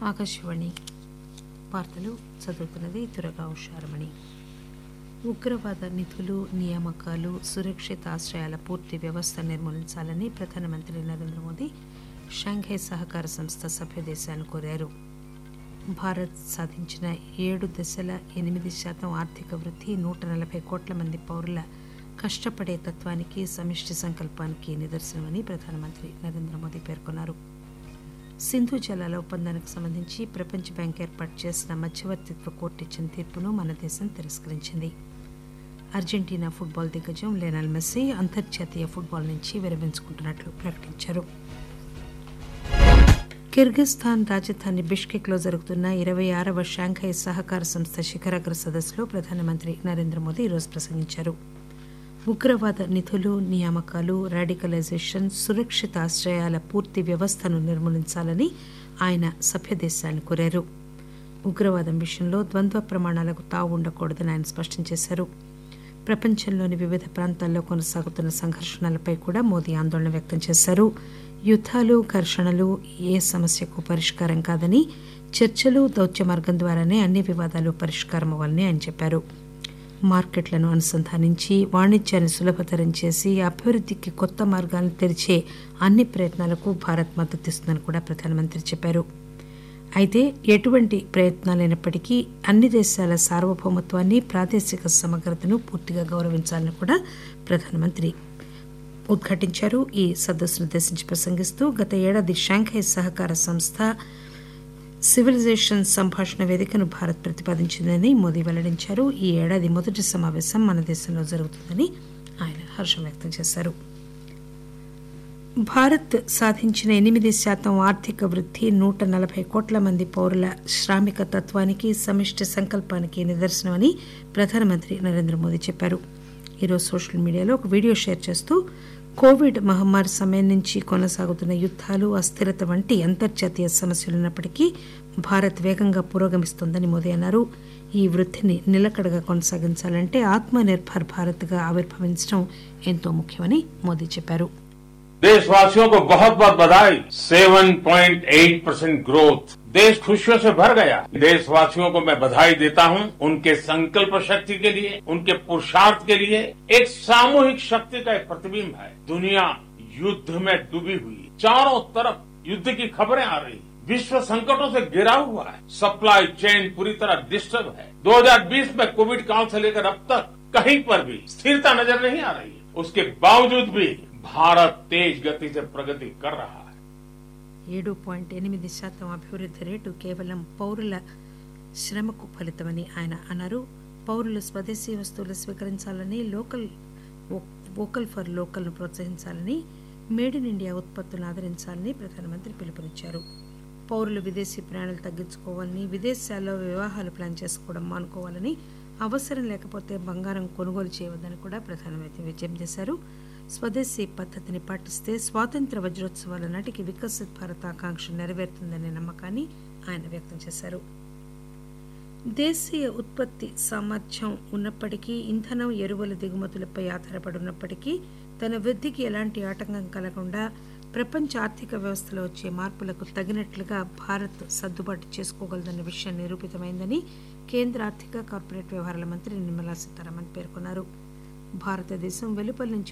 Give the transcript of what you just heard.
ఆకాశవాణి వార్తలు చదువుతున్నది దురగా ఉషారమణి ఉగ్రవాద నిధులు నియామకాలు సురక్షిత ఆశ్రయాల పూర్తి వ్యవస్థ నిర్మూలించాలని ప్రధానమంత్రి నరేంద్ర మోదీ షాంఘై సహకార సంస్థ సభ్య దేశాలను కోరారు భారత్ సాధించిన ఏడు దశల ఎనిమిది శాతం ఆర్థిక వృద్ధి నూట నలభై కోట్ల మంది పౌరుల కష్టపడే తత్వానికి సమిష్టి సంకల్పానికి నిదర్శనమని ప్రధానమంత్రి నరేంద్ర మోదీ పేర్కొన్నారు సింధు జలాల ఒప్పందానికి సంబంధించి ప్రపంచ బ్యాంక్ ఏర్పాటు చేసిన మధ్యవర్తిత్వ కోర్టు ఇచ్చిన తీర్పును మన దేశం తిరస్కరించింది అర్జెంటీనా ఫుట్బాల్ దిగ్గజం లెనల్ మెస్సీ అంతర్జాతీయ ఫుట్బాల్ నుంచి విరమించుకుంటున్నట్లు ప్రకటించారు కిర్గిస్థాన్ రాజధాని బిష్కెక్ లో జరుగుతున్న ఇరవై ఆరవ షాంఘై సహకార సంస్థ శిఖరాగ్ర సదస్సులో ప్రధానమంత్రి నరేంద్ర మోదీ ఈరోజు ప్రసంగించారు ఉగ్రవాద నిధులు నియామకాలు రాడికలైజేషన్ సురక్షిత ఆశ్రయాల పూర్తి వ్యవస్థను నిర్మూలించాలని ఆయన సభ్య దేశాలను కోరారు ఉగ్రవాదం విషయంలో ద్వంద్వ ప్రమాణాలకు తావు ఉండకూడదని ఆయన స్పష్టం చేశారు ప్రపంచంలోని వివిధ ప్రాంతాల్లో కొనసాగుతున్న సంఘర్షణలపై కూడా మోదీ ఆందోళన వ్యక్తం చేశారు యుద్దాలు ఘర్షణలు ఏ సమస్యకు పరిష్కారం కాదని చర్చలు దౌత్య మార్గం ద్వారానే అన్ని వివాదాలు పరిష్కారం అవ్వాలని ఆయన చెప్పారు మార్కెట్లను అనుసంధానించి వాణిజ్యాన్ని సులభతరం చేసి అభివృద్ధికి కొత్త మార్గాలను తెరిచే అన్ని ప్రయత్నాలకు భారత్ మద్దతిస్తుందని కూడా ప్రధానమంత్రి చెప్పారు అయితే ఎటువంటి ప్రయత్నాలైనప్పటికీ అన్ని దేశాల సార్వభౌమత్వాన్ని ప్రాదేశిక సమగ్రతను పూర్తిగా గౌరవించాలని కూడా ప్రధానమంత్రి ఉద్ఘాటించారు ఈ సదస్సును ఉద్దేశించి ప్రసంగిస్తూ గత ఏడాది షాంఘై సహకార సంస్థ సివిలైజేషన్ సంభాషణ వేదికను భారత్ ప్రతిపాదించిందని మోదీ వెల్లడించారు ఈ ఏడాది మొదటి సమావేశం మన దేశంలో జరుగుతుందని ఆయన హర్షం వ్యక్తం చేశారు భారత్ సాధించిన ఎనిమిది శాతం ఆర్థిక వృద్ధి నూట నలభై కోట్ల మంది పౌరుల శ్రామిక తత్వానికి సమిష్టి సంకల్పానికి నిదర్శనమని ప్రధానమంత్రి నరేంద్ర మోదీ చెప్పారు ఈరోజు సోషల్ మీడియాలో ఒక వీడియో షేర్ చేస్తూ కోవిడ్ మహమ్మారి సమయం నుంచి కొనసాగుతున్న యుద్దాలు అస్థిరత వంటి అంతర్జాతీయ సమస్యలున్నప్పటికీ భారత్ వేగంగా పురోగమిస్తోందని మోదీ అన్నారు ఈ వృద్ధిని నిలకడగా కొనసాగించాలంటే ఆత్మ నిర్భర్ భారత్గా ఆవిర్భవించడం ఎంతో ముఖ్యమని మోదీ చెప్పారు देशवासियों को बहुत बहुत बधाई 7.8 परसेंट ग्रोथ देश खुशियों से भर गया देशवासियों को मैं बधाई देता हूं उनके संकल्प शक्ति के लिए उनके पुरुषार्थ के लिए एक सामूहिक शक्ति का एक प्रतिबिंब है दुनिया युद्ध में डूबी हुई है चारों तरफ युद्ध की खबरें आ रही विश्व संकटों से घिरा हुआ है सप्लाई चेन पूरी तरह डिस्टर्ब है 2020 में कोविड काल से लेकर अब तक कहीं पर भी स्थिरता नजर नहीं आ रही है उसके बावजूद भी भारत तेज गति से प्रगति कर रहा है ఏడు పాయింట్ ఎనిమిది శాతం అభివృద్ధి రేటు కేవలం పౌరుల శ్రమకు ఫలితమని ఆయన అన్నారు పౌరులు స్వదేశీ వస్తువులు స్వీకరించాలని లోకల్ వోకల్ ఫర్ లోకల్ ను ప్రోత్సహించాలని మేడ్ ఇన్ ఇండియా ఉత్పత్తులను ఆదరించాలని ప్రధానమంత్రి పిలుపునిచ్చారు పౌరులు విదేశీ ప్రయాణాలు తగ్గించుకోవాలని విదేశాల్లో వివాహాలు ప్లాన్ చేసుకోవడం మానుకోవాలని అవసరం లేకపోతే బంగారం కొనుగోలు చేయవద్దని కూడా ప్రధానమంత్రి విజయం చేశారు స్వదేశీ పద్ధతిని పాటిస్తే స్వాతంత్ర వజ్రోత్సవాల నాటికి వికసిత్ భారత్ ఆకాంక్ష నెరవేరుతుందనే నమ్మకాన్ని ఆయన వ్యక్తం చేశారు దేశీయ ఉత్పత్తి సామర్థ్యం ఉన్నప్పటికీ ఇంధనం ఎరువుల దిగుమతులపై ఆధారపడి ఉన్నప్పటికీ తన వృద్ధికి ఎలాంటి ఆటంకం కలగకుండా ప్రపంచ ఆర్థిక వ్యవస్థలో వచ్చే మార్పులకు తగినట్లుగా భారత్ సర్దుబాటు చేసుకోగలదన్న విషయం నిరూపితమైందని కేంద్ర ఆర్థిక కార్పొరేట్ వ్యవహారాల మంత్రి నిర్మలా సీతారామన్ పేర్కొన్నారు భారతదేశం వెలుపల నుంచి